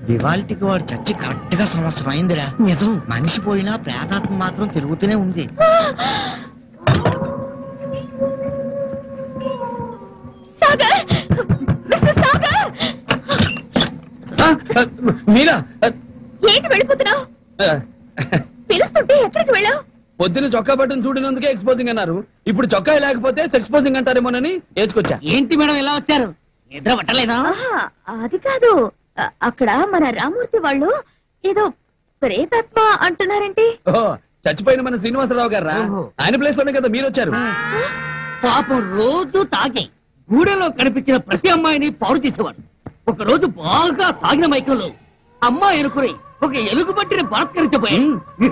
ఇవాళకి వాడు చచ్చి కరెక్ట్ గా సంవత్సరం అయిందిరా నిజం మనిషి పోయినా ప్రేతాత్మ మాత్రం తిరుగుతూనే ఉంది సాగర్ మిస్టర్ సాగర్ మీరా ఏంటి వెళ్ళిపోతున్నావు పిలుస్తుంటే ఎక్కడికి వెళ్ళావు పొద్దున చొక్కా బట్టను చూడినందుకే ఎక్స్పోజింగ్ అన్నారు ఇప్పుడు చొక్కా లేకపోతే ఎక్స్పోజింగ్ అంటారేమోనని వేసుకొచ్చా ఏంటి మేడం ఇలా వచ్చారు నిద్ర పట్టలేదా ఆహా, అది కాదు అ- అక్కడ మన రామూర్తి వాళ్ళు ఏదో ప్రేతాత్మ అంటున్నారేంటి ఓహో చచ్చిపోయిన మన శ్రీనివాసరావు గారు ఓహో. ఆయన ప్లేస్ లోనే కదా మీరు వచ్చారు పాపం రోజు తాగి గూడెలో కనిపించిన ప్రతి అమ్మాయిని పాడు చేసేవాడు ఒక రోజు బాగా తాగిన మైకంలో అమ్మాయి అనుకుని ఒక ఎలుగు పట్టిన బలాత్కరించబోయాడు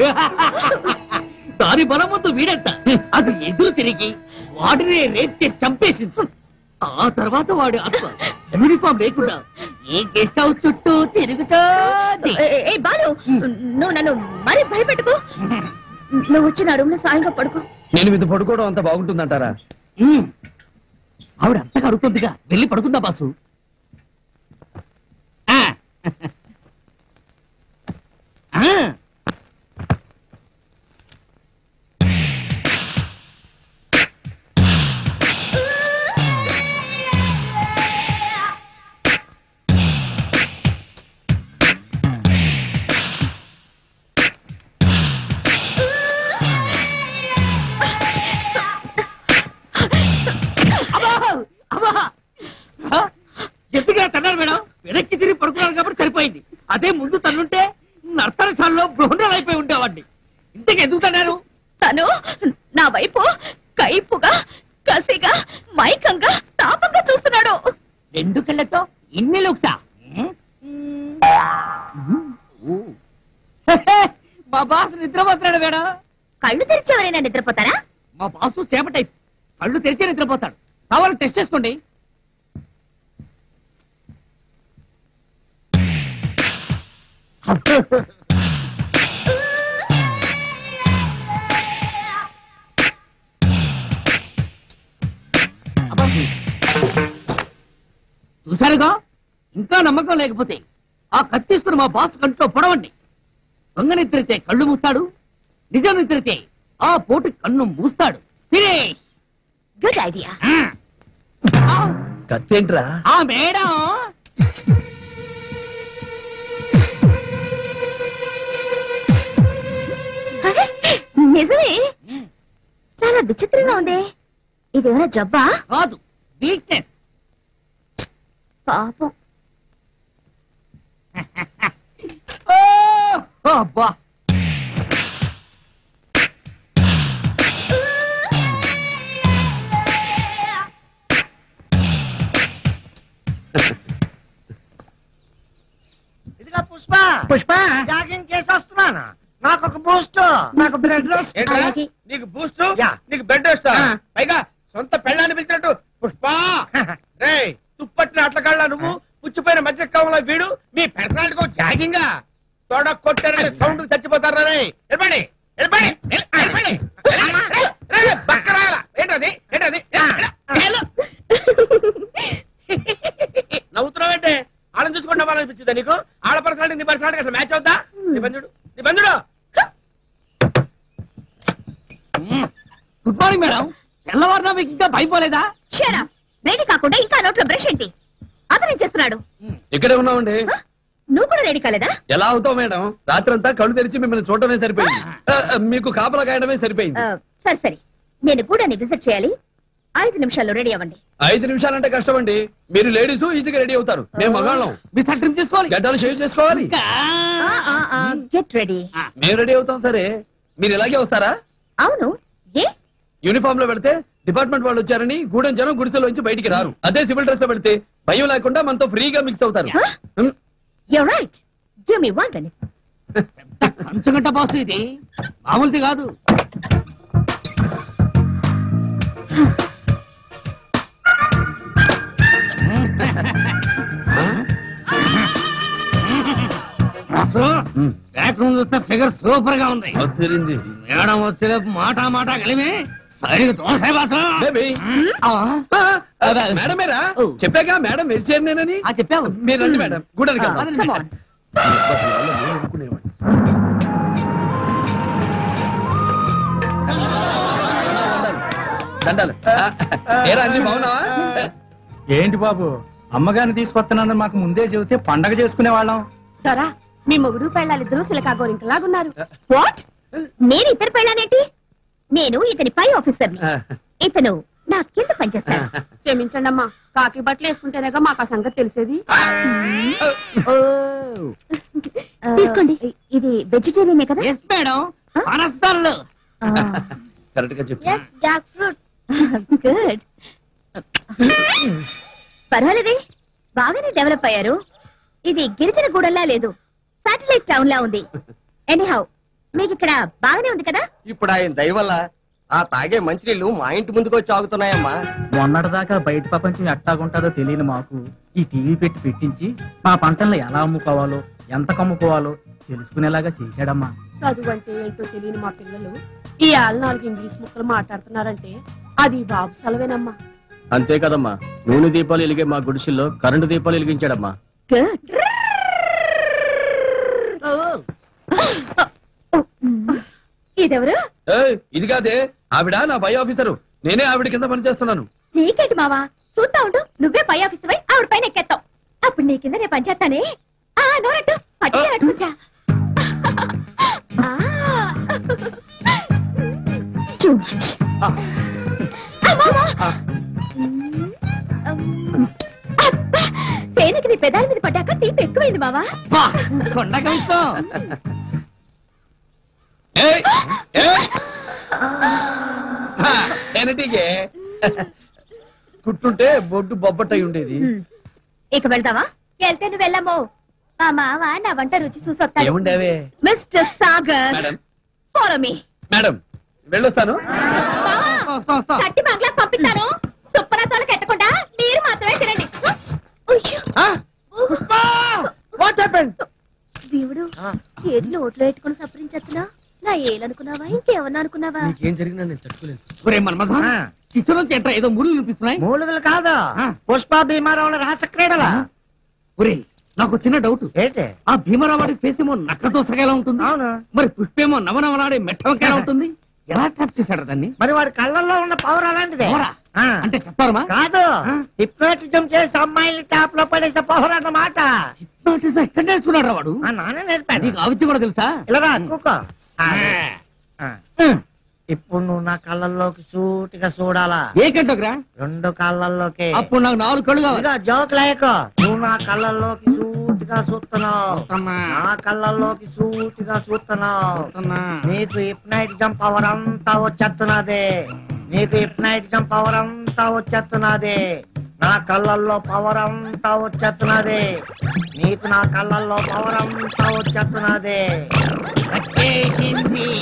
దాని బలం ముందు వీడంట అది ఎదురు తిరిగి వాడినే రేప్ చేసి చంపేసింది ఆ తర్వాత వాడి ఆత్మ యూనిఫామ్ లేకుండా ఏ గెస్ట్ హౌస్ చుట్టూ తిరుగుతాది ఏ, ఏ, ఏ, బాలు నువ్వు నన్ను మరీ భయపెట్టుకో నువ్వు వచ్చి నా రూమ్ లో సాయంగా పడుకో నేను మీద పడుకోవడం అంత బాగుంటుందంటారా ఉమ్. ఆవిడ అంతగా అడుగుతుందిగా వెళ్ళి పడుకుందా బాసు ఆ. ఆ. అబ్బా! అబ్బా! ఆ? ఎందుకురా తన్నారు మేడం వెనక్కి తిరిగి పడుకున్నాను కాబట్టి సరిపోయింది అదే ముందు తన్నుంటే నర్తనశాలలో బృహణాలు అయిపోయి ఉండేవాడిని ఇంతకు ఎందుకు తన్నారు తను నా వైపు కైపుగా కసిగా మైకంగా తాపంగా చూస్తున్నాడు రెండు కళ్ళతో ఇన్ని లుక్సా మా బాస్ నిద్రపోతున్నాడు మేడం కళ్ళు తెరిచి ఎవరైనా నిద్రపోతారా మా బాసు చేపటై కళ్ళు తెరిచే నిద్రపోతాడు కావాలి టెస్ట్ చేసుకోండి అబ్బా. చూశారుగా ఇంకా నమ్మకం లేకపోతే ఆ కత్తిస్తున్న మా బాస్ కంట్లో పొడవండి దొంగ నిద్రితే కళ్ళు మూస్తాడు నిజం నిద్రితే ఆ పోటు కన్ను మూస్తాడు ఫినిష్ గుడ్ ఐడియా ఆ, కత్తేంట్రా ఆ మేడం అరే, నిజమే చాలా విచిత్రంగా ఉంది ఇదేమైనా జబ్బా కాదు వీక్నెస్ పాపం అబ్బా ఇదిగా పుష్ప పుష్ప జాగింగ్ చేసి వస్తున్నాను నాకు ఒక బూస్ట్ నాకు బ్లడ్ ఏంట్రా అలాగే. నీకు బూస్ట్ యా. నీకు బెడ్ రెస్ట్ ఆ. పైగా సొంత పెళ్ళాన్ని పిలిచినట్టు పుష్ప రే తుప్పట్టిన అట్లకాళ్ళ నువ్వు పుచ్చిపోయిన మధ్య కాలంలో వీడు మీ పర్సనాలిటీ జాగింగా తోడ కొట్టారంటే సౌండ్ చచ్చిపోతారా రే వెళ్ళండి వెళ్ళండి వెళ్ళండి బక్కరాల ఏంటది ఏంటది వెళ్ళు. నవ్వుతున్నావంటే ఆడని చూసుకుంటే నవ్వాలనిపించిందా నీకు ఆడ పర్సనాలిటీ నీ పర్సనాలిటీ అసలు మ్యాచ్ అవుతా నీ బంధుడు నీ బంధుడు గుడ్ మార్నింగ్ మేడం తెల్లవారునా మీకు ఇంకా భయపోలేదా షరా రెడీ కాకుండా ఇంకా నోట్లో బ్రష్ ఏంటి అతనేం చేస్తున్నాడు ఇక్కడే ఉన్నామండి హ? నువ్వు కూడా రెడీ కాలేదా ఎలా అవుతావు మేడం రాత్రంతా కళ్ళు తెరిచి మిమ్మల్ని చూడటమే సరిపోయింది ఆ, ఆ, మీకు కాపలా కాయడమే సరిపోయింది ఆ, సరే సరే నేను గూడాన్ని విజిట్ చేయాలి ఐదు నిమిషాల్లో రెడీ అవ్వండి ఐదు నిమిషాలంటే కష్టం అండి మీరు లేడీస్ ఈజీగా రెడీ అవుతారు మేము మగాళ్ళం మీ ట్రిమ్ చేసుకోవాలి గడ్డలు షేవ్ చేసుకోవాలి ఇంకా. గెట్ రెడీ మేము రెడీ అవుతాం సరే మీరు ఇలాగే వస్తారా అవును ఏ యూనిఫామ్ లో పెడితే డిపార్ట్మెంట్ వాళ్ళు వచ్చారని గూడెం జనం గుడిసెలోంచి బయటికి రారు అదే సివిల్ డ్రెస్ లో పెడితే భయం లేకుండా మనతో ఫ్రీగా మిక్స్ అవుతారు Huh? Um, you right give me one minute కంచగంట బాసు ఇది మామూలుది కాదు బాసు, ఉమ్, బ్యాక్ రూమ్ చూస్తే ఫిగర్ సూపర్ గా ఉంది అదిరింది. మేడం వచ్చే మాట మాట కలిమి సైడ్ దోసే బాసు బేబీ. ఆ, ఆ, ఆ, మేడం మేరా ఓ. చెప్పాగా మేడం వెళ్చేరు నేనని ఆ, చెప్పావు మీరు రండి మేడం గూడానికి వెళ్దాం. కమ్ ఆన్ దండాలు ఆ, ఏరా అంజీ బాగున్నావా ఏంటి బాబు అమ్మగారిని తీసుకొస్తున్నానని మాకు ముందే చెబితే పండగ చేసుకునే వాళ్ళం సరా మీ మొగుడు పెళ్ళాలిద్దరూ సిలకా గోరింకలాగున్నారు వాట్ నేను ఇద్దరు పెళ్ళానేంటి నేను ఇతని పై ఆఫీసర్ని ఇతను నా కింద పనిచేస్తాను క్షమించండి అమ్మా కాకి బట్టలు వేసుకుంటేనేగా మాకు ఆ సంగతి తెలిసేది తీసుకోండి ఇది వెజిటేరియనే కదా ఎస్ మేడం అనస్తాను కరెక్ట్ గా చెప్పు జాక్ ఫ్రూట్ గుడ్ పర్వాలేదే బాగానే డెవలప్ అయ్యారు ఇది గిరిజన గూడల్లా లేదు సాటిలైట్ టౌన్ లా ఉంది ఎనీహౌ మీకు ఇక్కడ బాగానే ఉంది కదా ఇప్పుడు ఆయన దయ వల్ల ఆ తాగే మంచినీళ్ళు మా ఇంటి ముందుకు వచ్చి ఆగుతున్నాయమ్మా మొన్నటిదాకా బయట ప్రపంచం ఎట్టాగుంటుందో తెలియని మాకు ఈ టీవీ పెట్టి పెట్టించి మా పంటలను ఎలా అమ్ముకోవాలో ఎంత కమ్ముకోవాలో తెలుసుకునేలాగా చేశాడమ్మా చదువు అంటే ఏంటో తెలియని మా పిల్లలు ఈ ఆళ్ళ నాలుగు ఇంగ్లీష్ ముక్కలు మాట్లాడుతున్నారంటే అది బాబు సెలవేనమ్మా అంతే కదమ్మా నూనె దీపాలు వెలిగే మా గుడిసెల్లో కరెంటు దీపాలు వెలిగించాడమ్మా గుడ్ ఇదెవరు ఏయ్, ఇది కాదే ఆవిడ నా పై ఆఫీసరు నేనే ఆవిడ కింద పని చేస్తున్నాను నీకేంటి మావా చూస్తా ఉండు నువ్వే పై ఆఫీసర్ పై ఆవిడ పైన ఎక్కేస్తావు అప్పుడు నీ కింద నేను పనిచేస్తానే ఆ నోరట్టు పట్టుకే అట్టుకుంటా Too much. ఆ, మావా. అబ్బా, తేనెకి నీ పెదాల మీద పడ్డాక తీపి ఎక్కువైంది మావా కొండకంతో ఏయ్, ఏయ్. హా, ఏనటికే కుట్టుంటే బొడ్డు బొబ్బట్టై ఉండేది ఇక వెళ్దావా వెళ్తే నువ్వు వెళ్ళమో మా మావ నా వంట రుచి చూసొస్తాడు ఏముండేవే mister Sagar madam follow me madam వెళ్ళొస్తాను వస్తాం వస్తాం కట్టి బంగ్లా పంపిస్తాను సుప్పరాతోలు కట్టకుండా మీరు మాత్రమే తినండి ఉయ్యో. వాట్ హ్యాపెండ్ దేవుడు ఏడు నోట్లో పెట్టుకుని సప్పరించేస్తున్నా నా ఏలనుకున్నావా ఇంకేమన్నా అనుకున్నావా ఏం జరిగినా నేను తట్టుకోలేను ఒరే మన్మథ కిచెన్ నుంచి ఎంట్రా ఏదో ముళ్ళు వినిపిస్తున్నాయి మూలుగులు కాదు ఆ. పుష్ప భీమారావుల రహస్య క్రీడల ఒరే నాకు చిన్న డౌట్ ఏంటి ఆ భీమరావాడి ఫేస్ ఏమో నక్కదోసగా ఎలా ఉంటుంది అవును మరి పుష్పేమో నవనవలాడే మెట్టవకి ఎలా ఉంటుంది ఎలా ట్రాప్ చేశాడు దాన్ని మరి వాడి కళ్ళల్లో ఉన్న పవర్ అలాంటిదే పవరా? ఆ. అంటే చెప్తారమా కాదు ఆ. హిప్నోటిజం చేసి అమ్మాయిని టాప్ లో పడేసే పవర్ అన్నమాట హిప్నాటిజం ఎక్కడ నేర్చుకున్నాడు వాడు ఆ నాన్న నేర్పాడు నీకు ఆవిచ్చి కూడా తెలుసా ఇలా కూకో ఆ. ఆ. ఉం. ఇప్పుడు నువ్వు నా కళ్ళల్లోకి సూటిగా చూడాలా ఏ గంటకురా రెండు కళ్ళల్లోకి అప్పుడు నాకు నాలుగు కళ్ళు కావాలి ఇదిగో జోక్ లేక నువ్వు నా కళ్ళల్లోకి సూటిగా చూస్తున్నావు చూస్తున్నా. నా కళ్ళల్లోకి సూటిగా చూస్తున్నావు చూస్తున్నా. నీకు హిప్నైటిజం పవర్ అంతా వచ్చేస్తున్నది నీకు హిప్నైటిజం పవర్ అంతా వచ్చేస్తున్నది నా కళ్ళల్లో పవర్ అంతా వచ్చేస్తున్నది నీకు నా కళ్ళల్లో పవర్ అంతా వచ్చేస్తున్నది వచ్చేసింది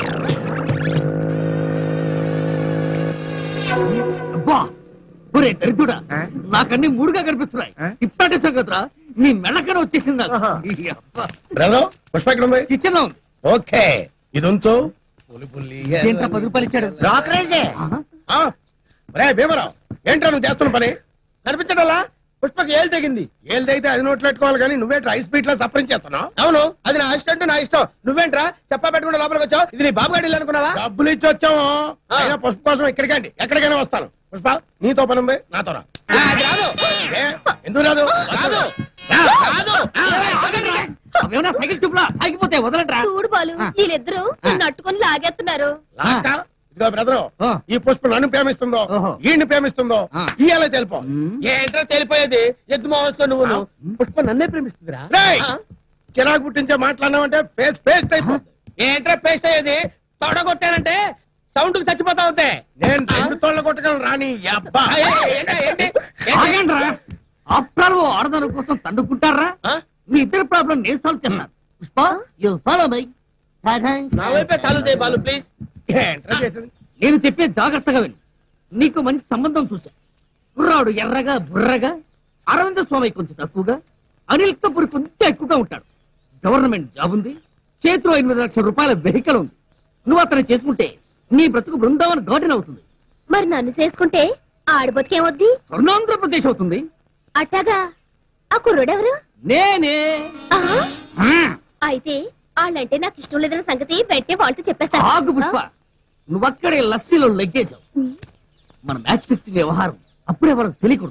అబ్బా ఒరే దరిద్రుడా ఆ? నాకన్నీ మూడుగా కనిపిస్తున్నాయి ఆ? హిప్నాటిజం కదరా నీ మెళ్ళకన వచ్చేసింది నాకు. ఓహో. ఈ అబ్బా. బ్రదర్ పుష్ప ఎక్కడ ఉంది కిచెన్ లో ఉంది. ఓకే ఇది ఉంచు పులి పుల్లి ఏంట్రా పది రూపాయలు ఇచ్చాడు బ్రోకరేజే ఆహా. ఆ, రే భీమరావు ఏంట్రా నువ్వు చేస్తున్న పని కనిపించడలా పుష్పకి ఏళ్ళు తెగింది ఏళ్ళు తెగితే అది నోట్లో పెట్టుకోవాలి కానీ నువ్వేంట్రా ఐస్ స్పీడ్ లో సఫరింగ్ చేస్తున్నావు అవును అది నా అసిస్టెంట్ నా ఇష్టం నువ్వేంట్రా చెప్పా పెట్టుకుంటే లోపలికి వచ్చావు ఇది నీ బాబు గాడి అనుకున్నావా డబ్బులు ఇచ్చి వచ్చాము అయినా పుష్ప కోసం ఎక్కడికండి ఎక్కడికైనా వస్తాను పుష్ప నీతో పని ఉంది నాతో రా ఆ, అది రాదు ఏ, ఎందుకు రాదు రాదు రా, రాదు ఆగండ్రా. అవేమన్నా సైకిల్ చూపులా ఆగిపోతే వదలంట్రా చూడు బాలు ఆ. వీళ్ళిద్దరూ నిన్ను అట్టుకొని లాగేస్తున్నారు లాస్టా? ఇదిగో బ్రదరు ఆ. ఈ పుష్ప నన్ను ప్రేమిస్తుందో ఓహో. ఈయన్ని ప్రేమిస్తుందో ఆ. ఇయాలే తెలుపో ఉమ్. ఏంట్రా తెలిపోయేది ఎద్దు మోసుకో నువ్వు పుష్ప నన్నే ప్రేమిస్తుందిరా చిరాకు పుట్టించే మాట్లాడినావంటే పేస్ట్ పేస్ట్ అయిపోతుంది ఏంట్రా పేస్ట్ అయ్యేది తొడగొట్టానంటే సౌండ్ కి చచ్చిపోతా ఉంటే నేను రెండు తోళ్ళ కొట్టగలను రాని ఈ అబ్బా ఆగండ్రా ఆఫ్టర్ ఓ ఆడదాని కోసం తండుకుంటారా ఆ? మీ ఇద్దరు ప్రాబ్లం నేను సాల్వ్ చేస్తాను పుష్ప యు ఫాలో మై నా వైపే చాలు చేయి బాలు ప్లీజ్ ఏంట్రా చేసింది నేను చెప్పే జాగ్రత్తగా విను నీకు మంచి సంబంధం చూశా కుర్రాడు ఎర్రగా బుర్రగా అరవింద స్వామి కొంచెం తక్కువగా అనిల్ కపూర్ కొంచెం ఎక్కువగా ఉంటాడు గవర్నమెంట్ జాబ్ ఉంది చేతిలో ఎనిమిది లక్షల రూపాయల వెహికల్ ఉంది నువ్వు అతను చేసుకుంటే నీ బ్రతుకు బృందావన్ గార్డెన్ అవుతుంది మరి నన్ను చేసుకుంటే ఆడబతికేమొద్ది స్వర్ణాంధ్రప్రదేశ్ అవుతుంది అట్టాగా ఆ కుర్రోడెవరు నేనే ఆ, అయితే వాళ్ళంటే నాకు ఇష్టం లేదన్న సంగతి వెంటనే వాళ్ళతో చెప్పేస్తాను ఆగు పుష్ప నువ్వక్కడే లస్సీలో లెగ్గేశావు మన మ్యాచ్ ఫిక్సింగ్ వ్యవహారం అప్పుడే వాళ్ళకి తెలియకూడదు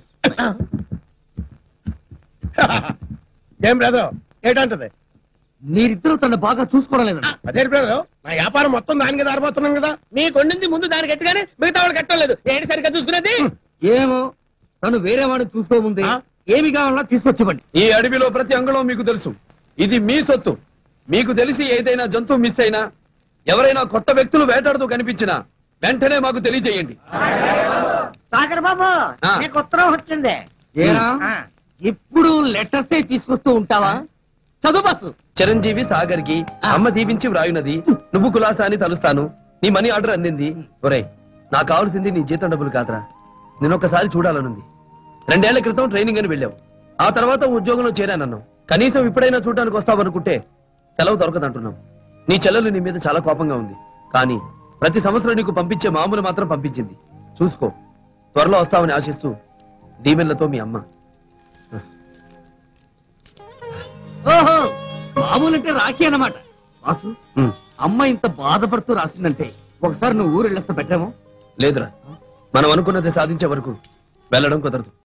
ఏం బ్రదర్ ఏంటంటది మీరిద్దరూ తన బాగా చూసుకోవడం లేదండి అదే బ్రదర్ నా వ్యాపారం మొత్తం దానికి దారిపోతున్నాం కదా మీకు వండింది ముందు దానికి ఎట్టుగానే మిగతా వాళ్ళు కట్టలేదు ఏంటి సరిగ్గా చూసుకునేది ఏమో తను వేరే వాడిని చూసుకోముందే ఆ? ఏమి కావాలన్నా తీసుకొచ్చివ్వండి ఈ అడవిలో ప్రతి అంగుళం మీకు తెలుసు ఇది మీ సొత్తు మీకు తెలిసి ఏదైనా జంతువు మిస్ అయినా ఎవరైనా కొత్త వ్యక్తులు వేటాడుతూ కనిపించినా వెంటనే మాకు తెలియజేయండి సాగర్ బాబు ఆ. నీకు ఉత్తరం వచ్చింది ఏరా ఆ. ఎప్పుడు లెటర్సే తీసుకొస్తూ ఉంటావా చదువు బస్సు చిరంజీవి సాగర్ కి అమ్మ దీవించి వ్రాయునది నువ్వు కులాసా అని తలుస్తాను నీ మనీ ఆర్డర్ అందింది ఒరే నాకు కావాల్సింది నీ జీతం డబ్బులు కాదురా నేను ఒక్కసారి చూడాలనుంది రెండేళ్ల క్రితం ట్రైనింగ్ అని వెళ్ళావు ఆ తర్వాత ఉద్యోగంలో చేరానన్నావు కనీసం ఇప్పుడైనా చూడడానికి వస్తావనుకుంటే సెలవు దొరకదంటున్నావు నీ చెల్లెలు నీ మీద చాలా కోపంగా ఉంది కానీ ప్రతి సంవత్సరం నీకు పంపించే మామూలు మాత్రం పంపించింది చూసుకో త్వరలో వస్తావని ఆశిస్తూ దీవెనలతో మీ అమ్మ ఓహో మామూలంటే రాఖీ అన్నమాట వాసు ఉమ్, అమ్మ ఇంత బాధపడుతూ రాసిందంటే ఒకసారి నువ్వు ఊరు వెళ్ళేస్తే పెట్టాము లేదురా మనం అనుకున్నది సాధించే వరకు వెళ్ళడం కుదరదు